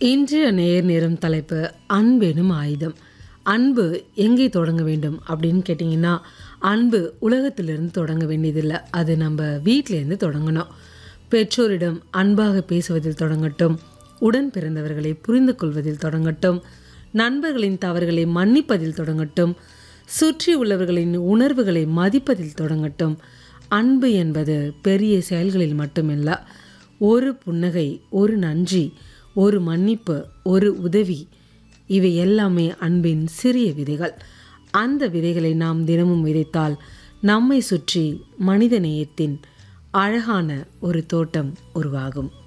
இன்றைய நேர் நேரம் தலைப்பு அன்பெனும் ஆயுதம் அன்பு எங்கே தொடங்க வேண்டும் அப்படின்னு கேட்டிங்கன்னா அன்பு உலகத்திலிருந்து தொடங்க வேண்டியதில்லை அது நம்ம வீட்டிலேருந்து தொடங்கணும் பெற்றோரிடம் அன்பாக பேசுவதில் தொடங்கட்டும் உடன் பிறந்தவர்களை புரிந்து கொள்வதில் தொடங்கட்டும் நண்பர்களின் தவறுகளை மன்னிப்பதில் தொடங்கட்டும் சுற்றி உள்ளவர்களின் உணர்வுகளை மதிப்பதில் தொடங்கட்டும் அன்பு என்பது பெரிய செயல்களில் மட்டுமில்ல ஒரு புன்னகை ஒரு நன்றி ஒரு மன்னிப்பு ஒரு உதவி இவை எல்லாமே அன்பின் சிறிய விதைகள் அந்த விதைகளை நாம் தினமும் விதைத்தால் நம்மை சுற்றி மனித நேயத்தின் அழகான ஒரு தோட்டம் உருவாகும்